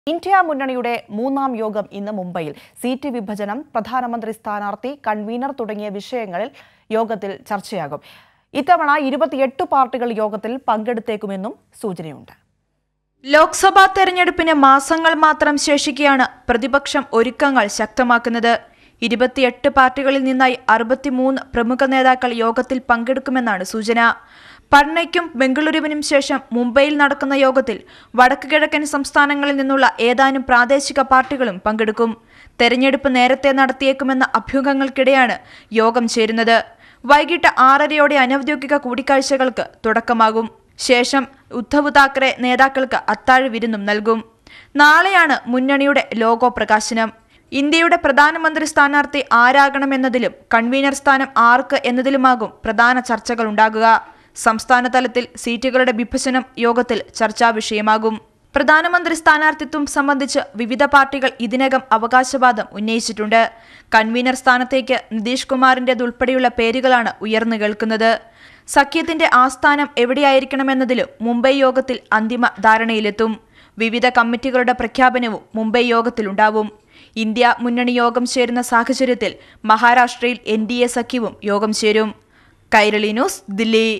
India മുന്നണിയുടെ മൂന്നാം യോഗം ഇന്ന് മുംബൈയിൽ സീറ്റ് വിഭജനം പ്രധാനമന്ത്രി സ്ഥാനാർത്ഥി കൺവീനർ തുടങ്ങിയ വിഷയങ്ങളിൽ യോഗത്തിൽ ചർച്ചയാകും ഇത്തവണ ഇരുപത്തിയെട്ട് പാർട്ടികൾ യോഗത്തിൽ പങ്കെടുത്തേക്കുമെന്നും സൂചനയുണ്ട് ലോക്സഭാ തെരഞ്ഞെടുപ്പിന് മാസങ്ങൾ മാത്രം ശേഷിക്കെയാണ് പ്രതിപക്ഷം ഒരുക്കങ്ങൾ ശക്തമാക്കുന്നത് ഇരുപത്തിയെട്ട് പാർട്ടികളിൽ നിന്നായി അറുപത്തിമൂന്ന് പ്രമുഖ നേതാക്കൾ യോഗത്തിൽ പങ്കെടുക്കുമെന്നാണ് സൂചന പട്നയ്ക്കും ബംഗളൂരുവിനും ശേഷം മുംബൈയിൽ നടക്കുന്ന യോഗത്തിൽ വടക്ക് കിഴക്കൻ സംസ്ഥാനങ്ങളിൽ നിന്നുള്ള ഏതാനും പ്രാദേശിക പാർട്ടികളും പങ്കെടുക്കും തെരഞ്ഞെടുപ്പ് നേരത്തെ നടത്തിയേക്കുമെന്ന അഭ്യൂഹങ്ങൾക്കിടെയാണ് യോഗം ചേരുന്നത് വൈകിട്ട് ആറരയോടെ അനൌദ്യോഗിക കൂടിക്കാഴ്ചകൾക്ക് തുടക്കമാകും ശേഷം ഉദ്ധവ് താക്കറെ നേതാക്കൾക്ക് അത്താഴ വിരുന്നും നൽകും നാളെയാണ് മുന്നണിയുടെ ലോഗോ പ്രകാശനം ഇന്ത്യയുടെ പ്രധാനമന്ത്രി സ്ഥാനാർത്ഥി ആരാകണമെന്നതിലും കൺവീനർ സ്ഥാനം ആർക്ക് എന്നതിലുമാകും പ്രധാന ചർച്ചകൾ ഉണ്ടാകുക സംസ്ഥാന തലത്തിൽ സീറ്റുകളുടെ വിഭജനം യോഗത്തിൽ ചർച്ചാ വിഷയമാകും പ്രധാനമന്ത്രി സ്ഥാനാർത്ഥിത്വം സംബന്ധിച്ച് വിവിധ പാർട്ടികൾ ഇതിനകം അവകാശവാദം ഉന്നയിച്ചിട്ടുണ്ട് കൺവീനർ സ്ഥാനത്തേക്ക് നിതീഷ് കുമാറിന്റേതുൾപ്പെടെയുള്ള പേരുകളാണ് ഉയർന്നു കേൾക്കുന്നത് സഖ്യത്തിന്റെ ആസ്ഥാനം എവിടെയായിരിക്കണമെന്നതിലും മുംബൈ യോഗത്തിൽ അന്തിമ ധാരണയിലെത്തും വിവിധ കമ്മിറ്റികളുടെ പ്രഖ്യാപനവും മുംബൈ യോഗത്തിലുണ്ടാവും ഇന്ത്യ മുന്നണി യോഗം ചേരുന്ന സാഹചര്യത്തിൽ മഹാരാഷ്ട്രയിൽ എൻ ഡി എ സഖ്യവും യോഗം ചേരും കൈരളി ന്യൂസ് ദില്ലി